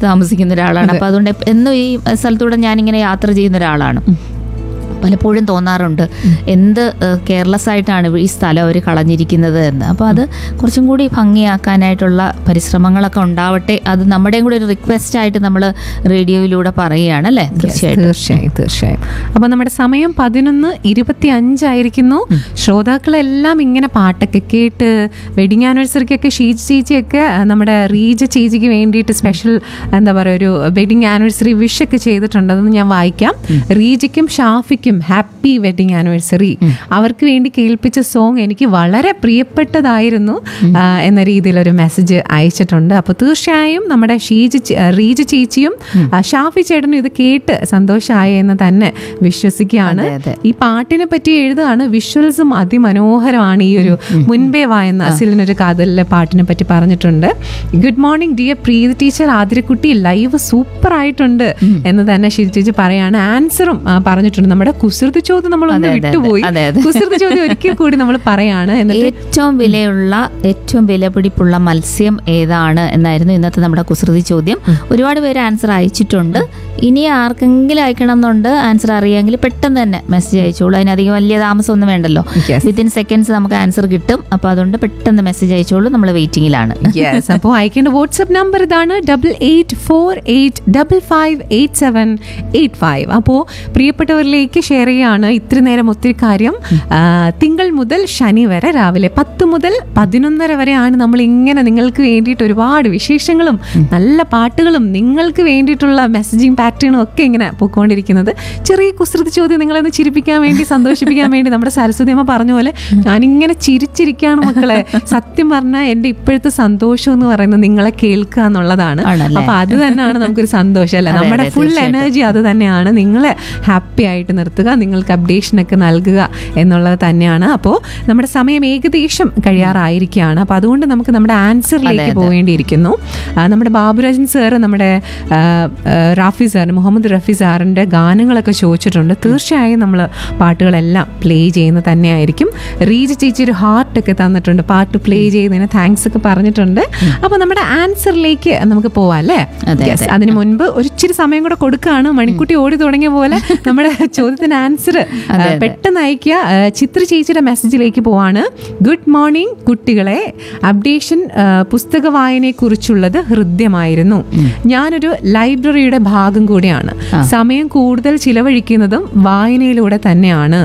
സ്ഥലത്ത് താമസിക്കുന്ന ഒരാളാണ് അപ്പോൾ അതുകൊണ്ട് എപ്പ- എന്നും ഈ സ്ഥലത്തൂടെ ഞാനിങ്ങനെ യാത്ര ചെയ്യുന്ന ഒരാളാണ് പലപ്പോഴും തോന്നാറുണ്ട് എന്ത് കെയർലെസ് ആയിട്ടാണ് ഈ സ്ഥലം അവർ കളഞ്ഞിരിക്കുന്നത് എന്ന് അപ്പോൾ അത് കുറച്ചും കൂടി ഭംഗിയാക്കാനായിട്ടുള്ള പരിശ്രമങ്ങളൊക്കെ ഉണ്ടാവട്ടെ അത് നമ്മുടെയും കൂടി ഒരു റിക്വസ്റ്റ് ആയിട്ട് നമ്മൾ റേഡിയോയിലൂടെ പറയുകയാണ് അല്ലേ തീർച്ചയായിട്ടും തീർച്ചയായും തീർച്ചയായും അപ്പൊ നമ്മുടെ സമയം പതിനൊന്ന് ഇരുപത്തി അഞ്ചായിരിക്കുന്നു ശ്രോതാക്കളെല്ലാം ഇങ്ങനെ പാട്ടൊക്കെ കേട്ട് വെഡിങ് ആനിവേഴ്സറിക്കൊക്കെ ഷീജ് ചേച്ചിയൊക്കെ ആ, നമ്മുടെ റീജ ചേച്ചിക്ക് വേണ്ടിയിട്ട് സ്പെഷ്യൽ എന്താ പറയുക ഒരു വെഡിങ് ആനിവേഴ്സറി വിഷ് ഒക്കെ ചെയ്തിട്ടുണ്ട് അതൊന്ന് ഞാൻ വായിക്കാം റീജയ്ക്കും ഷാഫിക്കും ഹാപ്പി വെഡിങ് ആനിവേഴ്സറി അവർക്ക് വേണ്ടി കേൾപ്പിച്ച സോങ് എനിക്ക് വളരെ പ്രിയപ്പെട്ടതായിരുന്നു ആ, എന്ന രീതിയിൽ ഒരു മെസ്സേജ് അയച്ചിട്ടുണ്ട് അപ്പോൾ തീർച്ചയായും നമ്മുടെ ഷീജ ചേ- ആ, റീജ ചേച്ചിയും ആ, ഷാഫി ചേട്ടനും ഇത് കേട്ട് സന്തോഷമായി എന്ന് തന്നെ വിശ്വസിക്കുകയാണ് അതെ, അതെ. ഈ പാട്ടിനെ പറ്റി എഴുതാണ് വിഷ്വൽസും അതിമനോഹരമാണ് ഈ ഒരു മുൻപേ വായന അസിലിനൊരു കാതലിലെ പാട്ടിനെ പറ്റി പറഞ്ഞിട്ടുണ്ട് good morning dear Preethi teacher ആതിരക്കുട്ടി ലൈവ് സൂപ്പർ ആയിട്ടുണ്ട് എന്ന് തന്നെ ഷിജി ചേച്ചി പറയാണ് ആൻസറും ആ, പറഞ്ഞിട്ടുണ്ട് നമ്മുടെ കുസൃതി ചോദ്യം നമ്മളൊന്ന് അതെ, അതെ, വിട്ടുപോയി അതെ, അതെ. കുസൃതി ചോദ്യം ഒരിക്കൽ കൂടി നമ്മൾ പറയാണ് എന്നിട്ട് ഏറ്റവും വിലയുള്ള ഏറ്റവും വിലപിടിപ്പുള്ള മത്സ്യം ഏതാണ് എന്നായിരുന്നു ഇന്നത്തെ നമ്മുടെ കുസൃതി ചോദ്യം ഒരുപാട് പേര് ആൻസർ അയച്ചിട്ടുണ്ട് ഇനി ആർക്കെങ്കിലും അയക്കണം എന്നുണ്ട് ആൻസർ അറിയാമെങ്കിൽ പെട്ടെന്ന് തന്നെ മെസ്സേജ് അയച്ചോളൂ അതിനധികം വലിയ താമസമൊന്നും വേണ്ടല്ലോ Yes. വിത്തിൻ സെക്കൻഡ്സ് നമുക്ക് ആൻസർ കിട്ടും അപ്പോൾ അതുകൊണ്ട് പെട്ടെന്ന് മെസ്സേജ് അയച്ചോളൂ നമ്മൾ വെയിറ്റിംഗിലാണ് യെസ് അപ്പോൾ അയക്കേണ്ട വാട്സപ്പ് നമ്പർ ഇതാണ് double eight four eight double five eight seven eight five അപ്പോൾ പ്രിയപ്പെട്ടവരിലേക്ക് ഷെയർ ചെയ്യാണ് ഇത്തിരി നേരം ഒത്തിരി കാര്യം ആ, തിങ്കൾ മുതൽ ശനി വരെ രാവിലെ പത്ത് മുതൽ പതിനൊന്നര വരെയാണ് നമ്മൾ ഇങ്ങനെ നിങ്ങൾക്ക് വേണ്ടിയിട്ട് ഒരുപാട് വിശേഷങ്ങളും നല്ല പാട്ടുകളും നിങ്ങൾക്ക് വേണ്ടിയിട്ടുള്ള മെസ്സേജിങ് പാറ്റേണും ഒക്കെ ഇങ്ങനെ പോയിക്കൊണ്ടിരിക്കുന്നത് ചെറിയ കുസൃതി ചോദ്യം നിങ്ങളൊന്ന് ചിരിപ്പിക്കാൻ വേണ്ടി സന്തോഷിപ്പിക്കാൻ വേണ്ടി നമ്മുടെ സരസ്വതി അമ്മ പറഞ്ഞ പോലെ ഞാനിങ്ങനെ ചിരിച്ചിരിക്കുകയാണ് മക്കളെ സത്യം പറഞ്ഞാൽ എൻ്റെ ഇപ്പോഴത്തെ സന്തോഷം എന്ന് പറയുന്നത് നിങ്ങളെ കേൾക്കുക എന്നുള്ളതാണ് ആണല്ലേ? അപ്പൊ അത് തന്നെയാണ് നമുക്കൊരു സന്തോഷം അല്ലേ അതെ, നമ്മുടെ അതെ, ഫുൾ തീർച്ചയായിട്ടും. എനർജി അത് തന്നെയാണ് നിങ്ങളെ ഹാപ്പി ആയിട്ട് നിർത്തുക നിങ്ങൾക്ക് അപ്ഡേഷൻ ഒക്കെ നൽകുക എന്നുള്ളത് തന്നെയാണ് അപ്പോൾ നമ്മുടെ സമയം ഏകദേശം കഴിയാറായിരിക്കുകയാണ് അപ്പോൾ അതുകൊണ്ട് നമുക്ക് നമ്മുടെ ആൻസറിലേക്ക് അതെ, അതെ. പോകേണ്ടിയിരിക്കുന്നു ആ, നമ്മുടെ ബാബുരാജൻ സാറ് നമ്മുടെ ആ, ആ, റാഫി സാറിന് മുഹമ്മദ് റഫി സാറിൻ്റെ ഗാനങ്ങളൊക്കെ ചോദിച്ചിട്ടുണ്ട് തീർച്ചയായും നമ്മൾ പാട്ടുകളെല്ലാം പ്ലേ ചെയ്യുന്ന തന്നെയായിരിക്കും റീജ ചേച്ചി ഒരു ഹാർട്ടൊക്കെ തന്നിട്ടുണ്ട് പാട്ട് പ്ലേ ചെയ്തതിന് താങ്ക്സ് ഒക്കെ പറഞ്ഞിട്ടുണ്ട് അപ്പോൾ നമ്മുടെ ആൻസറിലേക്ക് നമുക്ക് പോവാം അല്ലേ അതെ, Yes, അതെ. അതിന് മുൻപ് ഒരു ഇച്ചിരി സമയം കൂടെ കൊടുക്കുകയാണ് മണിക്കുട്ടി ഓടി തുടങ്ങിയ പോലെ നമ്മുടെ ചോദ്യത്തിന് ആൻസർ അതെ. പെട്ടെന്ന് അയക്കുക ആ, ചിത്ര ചേച്ചിയുടെ മെസ്സേജിലേക്ക് പോവാണ് ഗുഡ് മോർണിംഗ് കുട്ടികളെ അപ്ഡേഷൻ ആ, പുസ്തക വായനയെക്കുറിച്ചുള്ളത് ഹൃദ്യമായിരുന്നു ഞാനൊരു ലൈബ്രറിയുടെ ഭാഗം കൂടിയാണ് സമയം കൂടുതൽ ചിലവഴിക്കുന്നതും വായനയിലൂടെ തന്നെയാണ്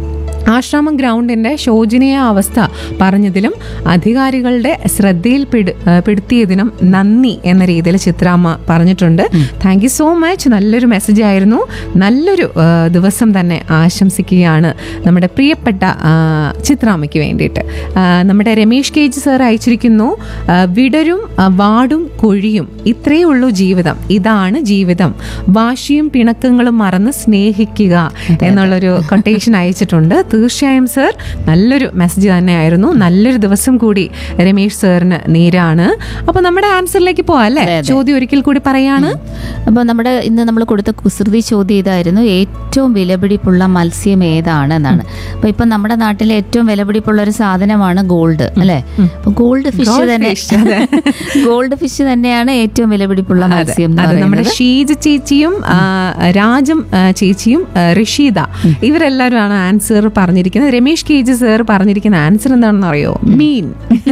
ആശ്രമം ഗ്രൗണ്ടിന്റെ ശോചനീയ അവസ്ഥ പറഞ്ഞതിലും അധികാരികളുടെ ശ്രദ്ധയിൽ പെടു- ആ, പെടുത്തിയതിനും നന്ദി എന്ന രീതിയിൽ ചിത്രാമ്മ പറഞ്ഞിട്ടുണ്ട് താങ്ക് യു സോ മച്ച് നല്ലൊരു മെസ്സേജ് ആയിരുന്നു നല്ലൊരു ആ, ദിവസം തന്നെ ആശംസിക്കുകയാണ് നമ്മുടെ പ്രിയപ്പെട്ട ആ, ചിത്രാമ്മയ്ക്ക് വേണ്ടിയിട്ട് ആ, നമ്മുടെ രമേഷ് കെ ജി സാർ അയച്ചിരിക്കുന്നു ആ, വിടരും ആ, വാടും കൊഴിയും ഇത്രയേ ഉള്ളൂ ജീവിതം ഇതാണ് ജീവിതം വാശിയും പിണക്കങ്ങളും മറന്ന് സ്നേഹിക്കുക എന്നുള്ളൊരു കൊട്ടേഷൻ അയച്ചിട്ടുണ്ട് തീർച്ചയായും സർ നല്ലൊരു മെസ്സേജ് തന്നെയായിരുന്നു നല്ലൊരു ദിവസം കൂടി രമേഷ് സാറിന് നേരാണ് അപ്പൊ നമ്മുടെ ആൻസറിലേക്ക് പോവാം അല്ലേ അതെ, അതെ. ചോദ്യം ഒരിക്കൽ കൂടി പറയാണ് അപ്പോൾ നമ്മുടെ ഇന്ന് നമ്മൾ കൊടുത്ത കുസൃതി ചോദ്യം ഇതായിരുന്നു ഏറ്റവും വിലപിടിപ്പുള്ള മത്സ്യം ഏതാണ് എന്നാണ് അപ്പോൾ ഇപ്പം നമ്മുടെ നാട്ടിലെ ഏറ്റവും വിലപിടിപ്പുള്ള ഒരു സാധനമാണ് ഗോൾഡ് അല്ലേ അപ്പോൾ ഗോൾഡ് ഫിഷ് Gold തന്നെ fish, അതെ. ഗോൾഡ് ഫിഷ് തന്നെയാണ് ഏറ്റവും വിലപിടിപ്പുള്ള മത്സ്യം എന്ന് അത് നമ്മുടെ പറയുന്നത് ഷീജ ചേച്ചിയും ആ, രാജം ആ, ചേച്ചിയും ആ, ഋഷീദ ഇവരെല്ലാവരുമാണ് ആൻസർ പറഞ്ഞിരിക്കുന്നത് രമേഷ് കെ ജി സാർ പറഞ്ഞിരിക്കുന്ന ആൻസർ എന്താണെന്ന് അറിയോ മീൻ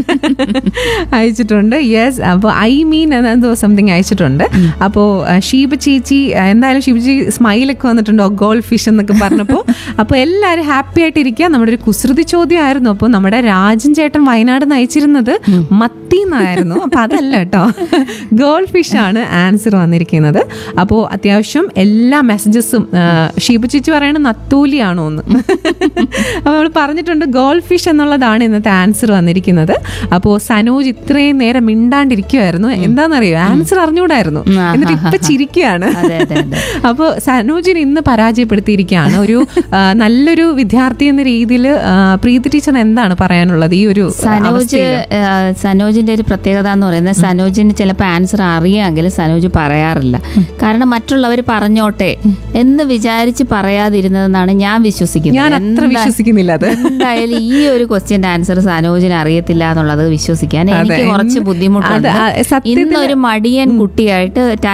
അയച്ചിട്ടുണ്ട് യെസ് അപ്പോൾ ഐ മീൻ എന്തോ സംതിങ് അയച്ചിട്ടുണ്ട് അപ്പോൾ ഷീബ ചേച്ചി ആ, എന്തായാലും ഷീബ ചേച്ചി സ്മൈലൊക്കെ വന്നിട്ടുണ്ട് ഗോൾഡ് ഫിഷ് എന്നൊക്കെ പറഞ്ഞപ്പോൾ അപ്പോൾ എല്ലാവരും ഹാപ്പി ആയിട്ടിരിക്കുക നമ്മുടെ ഒരു കുസൃതി ചോദ്യമായിരുന്നു അപ്പോൾ നമ്മുടെ രാജൻ ചേട്ടൻ വയനാട് നയിച്ചിരുന്നത് മത്തി എന്നായിരുന്നു അപ്പോൾ അതല്ല കേട്ടോ ഗോൾഡ് ഫിഷ് ആണ് ആൻസർ വന്നിരിക്കുന്നത് അപ്പോൾ അത്യാവശ്യം എല്ലാ മെസ്സേജസും ഷീബ ചേച്ചി പറയണ നത്തൂലിയാണോ എന്ന് അപ്പോൾ നമ്മൾ പറഞ്ഞിട്ടുണ്ട് ഗോൾഡ് ഫിഷ് എന്നുള്ളതാണ് ഇന്നത്തെ ആൻസർ വന്നിരിക്കുന്നത് അപ്പോൾ സനോജ് ഇത്രയും നേരം മിണ്ടാണ്ടിരിക്കുമായിരുന്നു എന്താണെന്നറിയോ ആൻസർ അറിഞ്ഞുകൂടായിരുന്നു ഉം, ആ, എന്നിട്ട് ആ, ഇപ്പൊ ചിരിക്കുകയാണ് അതെ അതെ അതെ അപ്പോൾ സനോജിന് ഇന്ന് പരാജയപ്പെടുത്തിയിരിക്കുകയാണ് ഒരു ആ, നല്ലൊരു വിദ്യാർത്ഥി എന്ന രീതിയിൽ പ്രീതി ടീച്ചർ എന്താണ് പറയാനുള്ളത് ഈ ഒരു സനോജ് അവസ്ഥയില്? ആ, സനോജിന്റെ ഒരു പ്രത്യേകത എന്ന് പറയുന്നത് സനോജിന് ചിലപ്പോൾ ആൻസർ അറിയാമെങ്കിലും സനോജ് പറയാറില്ല കാരണം മറ്റുള്ളവർ പറഞ്ഞോട്ടെ എന്ന് വിചാരിച്ച് പറയാതിരുന്നതെന്നാണ് ഞാൻ വിശ്വസിക്കുന്നത് ഞാൻ അത്ര എന്താ- വിശ്വസിക്കുന്നില്ല അത് എന്തായാലും ഈ ഒരു ക്വസ്റ്റ്യന്റെ ആൻസർ സനോജിന് അറിയത്തില്ല എന്നുള്ളത് വിശ്വസിക്കാൻ എനിക്ക് അതെ. കുറച്ച് എന്ത്- ബുദ്ധിമുട്ടുണ്ട് അത് ആ, സത്യത്തില് ഇന്നൊരു മടിയൻ കുട്ടിയായിട്ട്